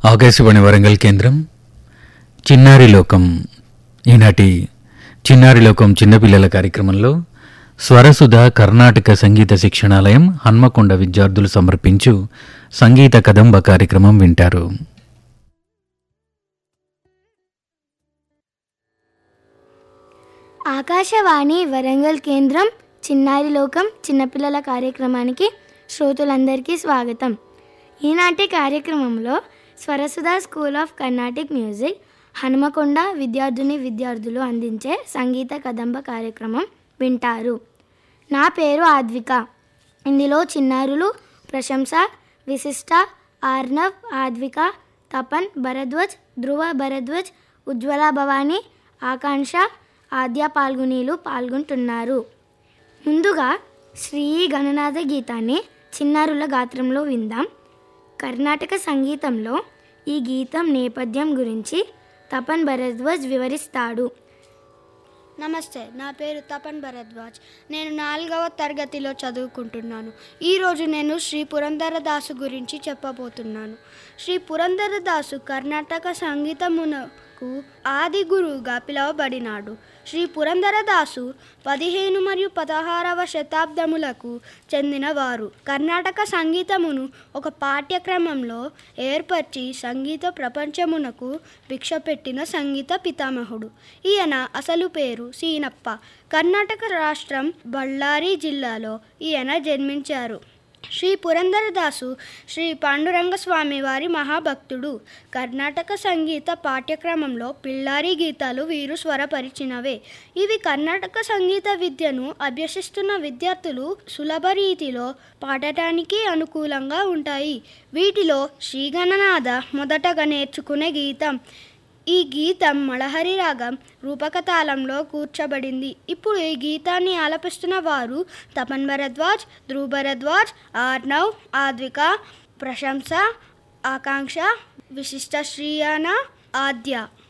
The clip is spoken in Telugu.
ఆకాశవాణి వరంగల్ కేంద్రం చిన్నారి లోకం ఈనాటి చిన్నారి లోకం చిన్నపిల్లల కార్యక్రమంలో స్వరసుధ కర్ణాటక సంగీత శిక్షణాలయం హన్మకొండ విద్యార్థులు సమర్పించు సంగీత కదంబ కార్యక్రమం వింటారు ఆకాశవాణి వరంగల్ కేంద్రం చిన్నారి లోకం చిన్నపిల్లల కార్యక్రమానికి శ్రోతలందరికీ స్వాగతం ఈనాటి కార్యక్రమంలో Swarasudha school of Carnatic music Hanumakonda విద్యార్థిని విద్యార్థులు అందించే సంగీత కదంబ కార్యక్రమం వింటారు నా పేరు ఆద్విక ఇందులో చిన్నారులు ప్రశంస విశిష్ట ఆర్నవ్ ఆద్విక తపన్ భరద్వాజ్ ధ్రువ భరద్వాజ్ ఉజ్వల భవాని ఆకాంక్ష ఆద్య పాల్గొనీలు పాల్గొంటున్నారు ముందుగా శ్రీ గణనాథ గీతాన్ని చిన్నారుల గాత్రంలో విందాం కర్ణాటక సంగీతంలో ఈ గీతం నేపథ్యం గురించి తపన్ భరద్వాజ్ వివరిస్తాడు నమస్తే నా పేరు తపన్ భరద్వాజ్ నేను నాలుగవ తరగతిలో చదువుకుంటున్నాను ఈరోజు నేను శ్రీ పురంధరదాసు గురించి చెప్పబోతున్నాను శ్రీ పురంధరదాసు కర్ణాటక సంగీతమునకు ఆది గురువుగా పిలువబడినాడు శ్రీ పురంధరదాసు పదిహేను మరియు పదహారవ శతాబ్దములకు చెందినవారు కర్ణాటక సంగీతమును ఒక పాఠ్యక్రమంలో ఏర్పరిచి సంగీత ప్రపంచమునకు భిక్షపెట్టిన సంగీత పితామహుడు ఈయన అసలు పేరు సీనప్ప కర్ణాటక రాష్ట్రం బళ్ళారి జిల్లాలో ఈయన జన్మించారు శ్రీ పురంధరదాసు శ్రీ పాండురంగ స్వామి వారి మహాభక్తుడు కర్ణాటక సంగీత పాఠ్యక్రమంలో పిల్లారి గీతాలు వీరు స్వరపరిచినవే ఇవి కర్ణాటక సంగీత విద్యను అభ్యసిస్తున్న విద్యార్థులు సులభ రీతిలో పాడటానికి అనుకూలంగా ఉంటాయి వీటిలో శ్రీగణనాథ మొదటగా నేర్చుకునే గీతం ఈ గీతం మళహరి రాగం రూపక తాళంలో కూర్చబడింది ఇప్పుడు ఈ గీతాన్ని ఆలపిస్తున్న వారు తపన్ భరద్వాజ్ ధ్రువ్ భరద్వాజ్ ఆర్నవ్ ఆద్విక ప్రశంస ఆకాంక్ష విశిష్ట శ్రీయాన ఆద్య